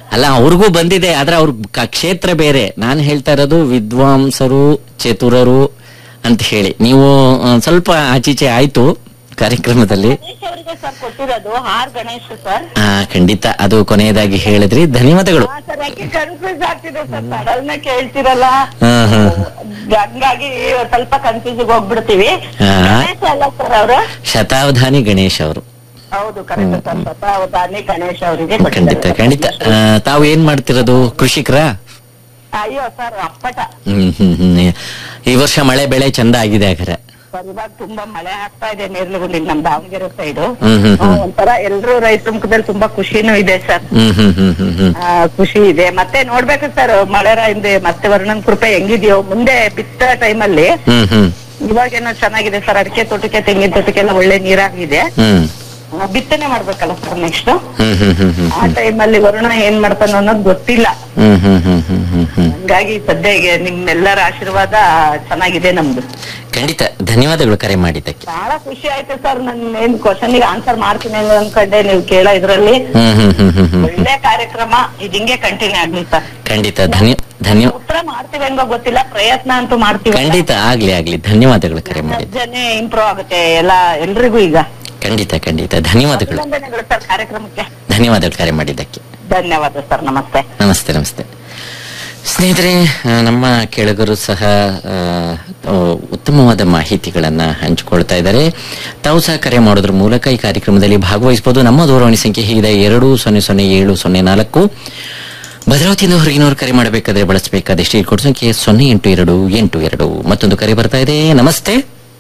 ಅಲ್ಲ ಅವ್ರಿಗೂ ಬಂದಿದೆ ಆದ್ರೆ ಅವ್ರ ಕ- ಕ್ಷೇತ್ರ ಬೇರೆ ನಾನು ಹೇಳ್ತಾ ಇರೋದು ವಿದ್ವಾಂಸರು ಚತುರರು ಅಂತ ಹೇಳಿ ನೀವು ಆ, ಸ್ವಲ್ಪ ಆಚೀಚೆ ಆಯ್ತು ಕಾರ್ಯಕ್ರಮದಲ್ಲಿ ಗಣೇಶ್ ಅವರಿಗೆ ಸರ್ ಕೊಟ್ಟಿರೋದು ಆರ್ ಗಣೇಶ್ ಸರ್ ಆ ಖಂಡಿತ ಅದು ಕೊನೆಯದಾಗಿ ಹೇಳಿದ್ರಿ ಧನ್ಯವಾದಗಳು ಹಾ ಸರ್ ಯಾಕೆ ಕನ್ಫ್ಯೂಸ್ ಆಗ್ತಿದೆ ಸರ್ ಸಡಲ್ನ ಕೇಳ್ತಿರಲ್ಲ ಹಾ, ಹಾ. ಹಂಗಾಗಿ ಸ್ವಲ್ಪ ಕನ್ಫ್ಯೂಸ್ ಹೋಗ್ಬಿಡ್ತೀವಿ ಹಾ. ಗಣೇಶ್ ಅಲ್ಲ ಸರ್ ಅವರು ಶತಾವಧಾನಿ ಗಣೇಶ್ ಅವರು ಹೌದು ಕರೆಕ್ಟ್ ಸರ್ ಸತಾವಧಾನಿ ಗಣೇಶ್ ಅವರಿಗೆ ಖಂಡಿತ ಖಂಡಿತ ಆ, ತಾವು ಏನ್ ಮಾಡ್ತಿರೋದು ಕೃಷಿಕರ ಅಯ್ಯೋ ಸರ್ ಅಪ್ಪಟ ಹ್ಮ್ ಹ್ಮ್ ಹ್ಮ್ ಈ ವರ್ಷ ಮಳೆ ಬೆಳೆ ಚಂದ ಆಗಿದೆ ಹಾಗಾರೆ ಸರ್ ಇವಾಗ ತುಂಬಾ ಮಳೆ ಆಗ್ತಾ ಇದೆ ನೇರ್ಲುಗುಂಡಿ ನಮ್ ದಾವಣಗೆರೆ ಸೈಡು ಹ್ಮ್, ಹ್ಮ್, ಹ್ಮ್. ಒಂಥರ ಎಲ್ರು ರೈತರ ಮುಖದಲ್ಲಿ ತುಂಬಾ ಖುಷಿನೂ ಇದೆ ಸರ್ ಹ್ಮ್ ಹ್ಮ್ ಹ್ಮ್ ಹ್ಮ್ ಹ್ಮ್ ಆ, ಖುಷಿ ಇದೆ ಮತ್ತೆ ನೋಡ್ಬೇಕು ಸರ್ ಮಳೆರಾಯಿಂದ ಮತ್ತೆ ವರ್ಣನ್ ಕೃಪೆ ಹೆಂಗಿದ್ಯೋ ಮುಂದೆ ಬಿತ್ತ ಟೈಮಲ್ಲಿ ಹ್ಮ್ ಹ್ಮ್ ಇವಾಗೇನೋ ಚೆನ್ನಾಗಿದೆ ಸರ್ ಅಡಿಕೆ ತೋಟಕ್ಕೆ ತೆಂಗಿನ ತೋಟಕ್ಕೆಲ್ಲ ಒಳ್ಳೆ ನೀರಾಗಿದೆ ಹ್ಮ್ ಆ, ಬಿತ್ತನೆ ಮಾಡ್ಬೇಕಲ್ಲ ಸರ್ ನೆಕ್ಸ್ಟ್ ಹ್ಮ್ ಹ್ಮ್ ಹ್ಮ್ ಹ್ಮ್ ಆ ಟೈಮಲ್ಲಿ ವರುಣ ಏನ್ ಮಾಡ್ತಾನೋ ಅನ್ನೋದು ಗೊತ್ತಿಲ್ಲ ಹ್ಮ್ ಹ್ಮ್ ಹ್ಮ್ ಹ್ಮ್ ಹ್ಮ್ ಹ್ಮ್ ಹಂಗಾಗಿ ಸದ್ಯಗೆ ನಿಮ್ಮೆಲ್ಲರ ಆಶೀರ್ವಾದ ಚೆನ್ನಾಗಿದೆ ನಮ್ದು ಖಂಡಿತ ಧನ್ಯವಾದಗಳು ಕರೆ ಮಾಡಿದ್ದಕ್ಕೆ ಬಹಳ ಖುಷಿ ಆಯ್ತು ಸರ್ ನನ್ ಏನ್ ಕ್ವಶನ್ ಗೆ ಆನ್ಸರ್ ಮಾಡ್ತೀನಿ ಅನ್ನೋ ಅನ್ಕೊಂಡೆ ನೀವು ಕೇಳೋ ಇದ್ರಲ್ಲಿ ಹ್ಮ್ ಹ್ಮ್ ಹ್ಮ್ ಹ್ಮ್ ಹ್ಮ್ ಒಳ್ಳೆ ಕಾರ್ಯಕ್ರಮ ಇದ್ ಹಿಂಗೆ ಕಂಟಿನ್ಯೂ ಆಗ್ಲಿ ಸರ್ ಖಂಡಿತ ಧನ್ಯ ಧನ್ಯ ಉತ್ತರ ಮಾಡ್ತೀವಿ ಹೆಂಗೋ ಗೊತ್ತಿಲ್ಲ ಪ್ರಯತ್ನ ಅಂತೂ ಮಾಡ್ತೀವಿ ಖಂಡಿತ ಆಗ್ಲಿ ಆಗ್ಲಿ ಧನ್ಯವಾದಗಳು ಕರೆ ಮಾಡಿದ್ದು ಜನ ಇಂಪ್ರೂವ್ ಆಗುತ್ತೆ ಎಲ್ಲ ಎಲ್ರಿಗೂ ಈಗ ಖಂಡಿತ ಖಂಡಿತ ಧನ್ಯವಾದಗಳು ಅಭಿನಂದನೆಗಳು ಸರ್ ಕಾರ್ಯಕ್ರಮಕ್ಕೆ ಧನ್ಯವಾದಗಳು ಕರೆ ಮಾಡಿದ್ದಕ್ಕೆ ಧನ್ಯವಾದ ಸರ್ ನಮಸ್ತೆ ನಮಸ್ತೆ ನಮಸ್ತೆ ಸ್ನೇಹಿತರೆ ಆ, ನಮ್ಮ ಕೆಳಗರು ಸಹ ಆ, ಆ, ಉತ್ತಮವಾದ ಮಾಹಿತಿಗಳನ್ನ ಹಂಚಿಕೊಳ್ತಾ ಇದ್ದಾರೆ ತಾವು ಸಹ ಕರೆ ಮಾಡೋದ್ರ ಮೂಲಕ ಈ ಕಾರ್ಯಕ್ರಮದಲ್ಲಿ ಭಾಗವಹಿಸಬಹುದು ನಮ್ಮ ದೂರವಾಣಿ ಸಂಖ್ಯೆ ಹೀಗಿದೆ ಎರಡು ಸೊನ್ನೆ ಸೊನ್ನೆ ಏಳು ಸೊನ್ನೆ ನಾಲ್ಕು ಭದ್ರಾವತಿಯಿಂದ ಹೊರಗಿನವರು ಕರೆ ಮಾಡಬೇಕಾದ್ರೆ ಬಳಸಬೇಕಾದ ಎಷ್ಟೇ ಕೋಡ್ ಸಂಖ್ಯೆ ಸೊನ್ನೆ ಎಂಟು ಎರಡು ಎಂಟು ಎರಡು ಮತ್ತೊಂದು ಕರೆ ಬರ್ತಾ ಇದೆ ನಮಸ್ತೆ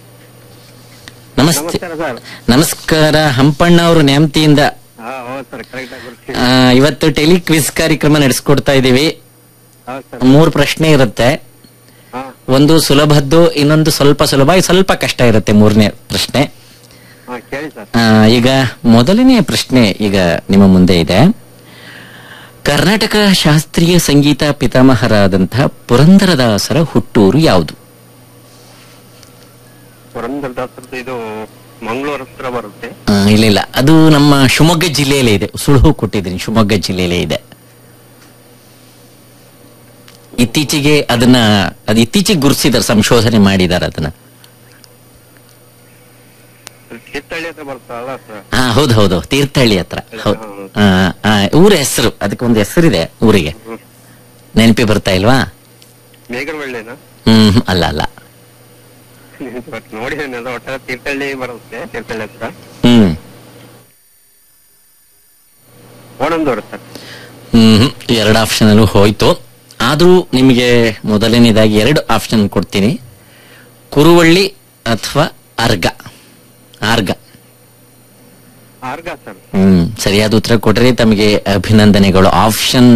ನಮಸ್ತೆ ನಮಸ್ಕಾರ ಸರ್ ನಮಸ್ಕಾರ ಹಂಪಣ್ಣ ಅವರು ನ್ಯಾಮತಿಯಿಂದ ಹಾ ಹೌದು ಸರ್ ಕರೆಕ್ಟ್ ಆಗಿ ಬರ್ತೀನಿ ಆ, ಇವತ್ತು ಟೆಲಿ ಕ್ವಿಜ್ ಕಾರ್ಯಕ್ರಮ ನಡೆಸ್ಕೊಡ್ತಾ ಇದ್ದೀವಿ ಹೌದು ಸರ್ ಮೂರು ಪ್ರಶ್ನೆ ಇರುತ್ತೆ ಹಾ ಒಂದು ಸುಲಭದ್ದು ಇನ್ನೊಂದು ಸ್ವಲ್ಪ ಸುಲಭ ಇದು ಸ್ವಲ್ಪ ಕಷ್ಟ ಇರುತ್ತೆ ಮೂರನೇ ಪ್ರಶ್ನೆ ಹಾ ಕೇಳಿ ಸರ್ ಆ, ಈಗ ಮೊದಲನೇ ಪ್ರಶ್ನೆ ಈಗ ನಿಮ್ಮ ಮುಂದೆ ಇದೆ ಕರ್ನಾಟಕ ಶಾಸ್ತ್ರೀಯ ಸಂಗೀತ ಪಿತಾಮಹರಾದಂತಹ ಪುರಂದರದಾಸರ ಹುಟ್ಟೂರು ಯಾವುದು ಪುರಂದರ ದಾಸರದ್ದು ಇದು ಮಂಗಳೂರು ಹತ್ರ ಬರುತ್ತೆ ಆ, ಇಲ್ಲ ಇಲ್ಲ ಅದು ನಮ್ಮ ಶಿವಮೊಗ್ಗ ಜಿಲ್ಲೆಯಲ್ಲೇ ಇದೆ ಸುಳುಹು ಕೊಟ್ಟಿದ್ದೀನಿ ಶಿವಮೊಗ್ಗ ಜಿಲ್ಲೆಯಲ್ಲೇ ಇದೆ ಇತ್ತೀಚೆಗೆ ಅದನ್ನ ಅದು ಇತ್ತೀಚೆಗೆ ಗುರುತಿಸಿದಾರೆ ಸಂಶೋಧನೆ ಮಾಡಿದ್ದಾರೆ ಅದನ್ನ ಕಿತ್ತಳ್ಳಿ ಹತ್ರ ಬರ್ತಲ್ಲ ಸರ್ ಹಾ ಹೌದು ಹೌದು ತೀರ್ಥಹಳ್ಳಿ ಹತ್ರ ಹೌದು ಆ, ಆ, ಊರ ಹೆಸರು ಅದಕ್ಕೆ ಒಂದು ಹೆಸರಿದೆ ಊರಿಗೆ ನೆನಪಿ ಬರ್ತಾ ಇಲ್ವಾ ಮೇಘರವಳ್ಳಿನ ಹ್ಮ್ ಅಲ್ಲ ಅಲ್ಲ ನೋಡಿದ್ದೇನೆ ಅದು ಒಟ್ಟಾರೆ ತೀರ್ಥಹಳ್ಳಿ ಬರುತ್ತೆ ತೀರ್ಥಹಳ್ಳಿ ಹತ್ರ ಹ್ಮ್ ಓಣಂದೂರು ಸರ್ ಹ್ಮ್ ಎರಡು ಆಪ್ಷನ್ ಅಲ್ಲೂ ಹೋಯ್ತು ಆದ್ರೂ ನಿಮಗೆ ಮೊದಲನೇದಾಗಿ ಎರಡು ಆಪ್ಷನ್ ಕೊಡ್ತೀನಿ ಕುರುವಳ್ಳಿ ಅಥವಾ ಅರ್ಗ ಆರ್ಗ ಆರ್ಗ ಸರ್ ಹ್ಮ್ ಸರಿಯಾದ ಉತ್ತರ ಕೊಟ್ರೆ ತಮಗೆ ಅಭಿನಂದನೆಗಳು ಆಪ್ಷನ್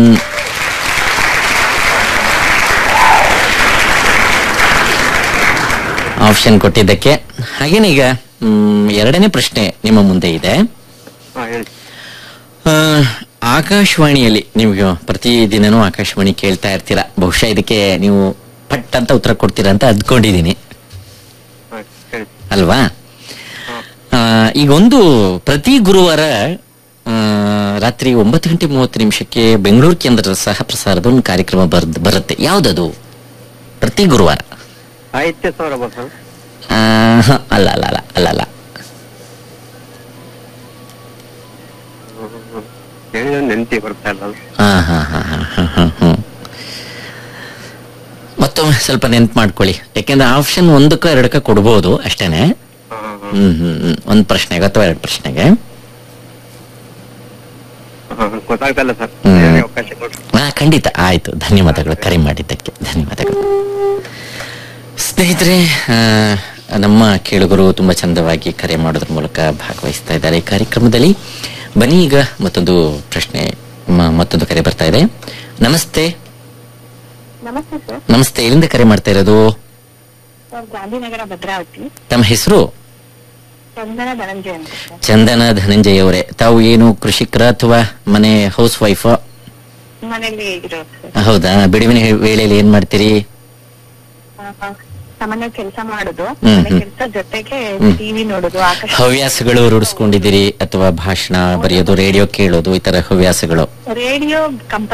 ಆಪ್ಷನ್ ಕೊಟ್ಟಿದ್ದಕ್ಕೆ ಹಾಗೇನೆ ಈಗ ಹ್ಮ್, ಎರಡನೇ ಪ್ರಶ್ನೆ ನಿಮ್ಮ ಮುಂದೆ ಇದೆ ಹಾ ಹೇಳಿ ಆ, ಆಕಾಶವಾಣಿಯಲ್ಲಿ ನೀವು ಪ್ರತಿದಿನನೂ ಆಕಾಶವಾಣಿ ಕೇಳ್ತಾ ಇರ್ತೀರಾ ಬಹುಶಃ ಇದಕ್ಕೆ ನೀವು ಪಟ್ ಅಂತ ಉತ್ತರ ಕೊಡ್ತೀರಾ ಅಂತ ಅಂದ್ಕೊಂಡಿದ್ದೀನಿ ಹಾ ಹೇಳಿ ಅಲ್ವಾ ಹಾ ಆ, ಈಗ ಒಂದು ಪ್ರತಿ ಗುರುವಾರ ಆ, ರಾತ್ರಿ ಒಂಬತ್ತು ಗಂಟೆ ಮೂವತ್ತು ನಿಮಿಷಕ್ಕೆ ಬೆಂಗಳೂರು ಕೇಂದ್ರದ ಸಹ ಪ್ರಸಾರದ ಒಂದು ಕಾರ್ಯಕ್ರಮ ಬರ್ದ್ ಬರುತ್ತೆ ಯಾವ್ದದು ಪ್ರತಿ ಗುರುವಾರ ಸಾಹಿತ್ಯ ಸೌರಭ ಸರ್ ಆ, ಹ, ಅಲ್ಲ ಅಲ್ಲ ಅಲ್ಲ ಅಲ್ಲ ಅಲ್ಲ ಹೇಳಿದ ನೆನಪಿ ಬರ್ತಾ ಇಲ್ಲ ಅದು. ಹಾ ಹಾ ಹಾ ಹಾ ಹಾ ಹಾ ಹ್ಮ್ ಮತ್ತೊಮ್ಮೆ ಸ್ವಲ್ಪ ನೆನ್ಪು ಮಾಡ್ಕೊಳ್ಳಿ ಯಾಕೆಂದ್ರೆ ಆಪ್ಷನ್ ಒಂದಕ್ಕ ಎರಡಕ್ಕ ಕೊಡ್ಬೋದು ಅಷ್ಟೇನೆ ಹಾ ಹಾ ಹಾ. ಹ್ಮ್ ಹ್ಮ್ ಹ್ಮ್ ಒಂದ್ ಪ್ರಶ್ನೆಗೆ ಅಥವಾ ಎರಡು ಪ್ರಶ್ನೆಗೆ ಹಾ, ಗೊತ್ತಾಗ್ತಾ ಇಲ್ಲ ಸರ್ ಹ್ಮ್. ಬೇರೆ ಅವಕಾಶ ಕೊಡ್ರಿ ಹಾ ಖಂಡಿತ ಆಯ್ತು ಧನ್ಯವಾದಗಳು ಕರೆ ಮಾಡಿದ್ದಕ್ಕೆ ಧನ್ಯವಾದಗಳು ಸ್ನೇಹಿತರೆ ಆ, ನಮ್ಮ ಕೇಳುಗರು ತುಂಬಾ ಚಂದವಾಗಿ ಕರೆ ಮಾಡೋದ್ರ ಮೂಲಕ ಭಾಗವಹಿಸ್ತಾ ಇದ್ದಾರೆ ಈ ಕಾರ್ಯಕ್ರಮದಲ್ಲಿ ಬನ್ನಿ ಈಗ ಮತ್ತೊಂದು ಪ್ರಶ್ನೆ ಮ- ಮತ್ತೊಂದು ಕರೆ ಬರ್ತಾ ಇದೆ ನಮಸ್ತೆ ನಮಸ್ತೆ ಸರ್ ನಮಸ್ತೆ ಎಲ್ಲಿಂದ ಕರೆ ಮಾಡ್ತಾ ಇರೋದು ಸರ್ ಗಾಂಧಿನಗರ ಭದ್ರಾವತಿ ತಮ್ಮ ಹೆಸರು ಚಂದನ ಧನಂಜಯ ಅಂತ ಸರ್ ಚಂದನ ಧನಂಜಯ ಅವರೇ ತಾವು ಏನು ಕೃಷಿಕರ ಅಥವಾ ಮನೆ ಹೌಸ್ ವೈಫ್ ಮನೇಲಿ ಇರೋದು ಸರ್ ಹೌದಾ ಬಿಡುವಿನ ಹೇ- ವೇಳೆಯಲ್ಲಿ ಏನ್ ಮಾಡ್ತೀರಿ ಆ, ಆ, ಸಾಮಾನ್ಯ ಕೆಲಸ ಮಾಡುದು ಹ್ಮ್, ಮನೆ ಹ್ಮ್. ಕೆಲಸ ಜೊತೆಗೆ ಹ್ಮ್. ಟಿವಿ ನೋಡುದು ಆಕಾಶ ಹವ್ಯಾಸಗಳು ರೂಢಿಸ್ಕೊಂಡಿದ್ದೀರಿ ಅಥವಾ ಭಾಷಣ ಬರೆಯೋದು ರೇಡಿಯೋ ಕೇಳೋದು ಈ ತರ ಹವ್ಯಾಸಗಳು ರೇಡಿಯೋ ಕಂಪ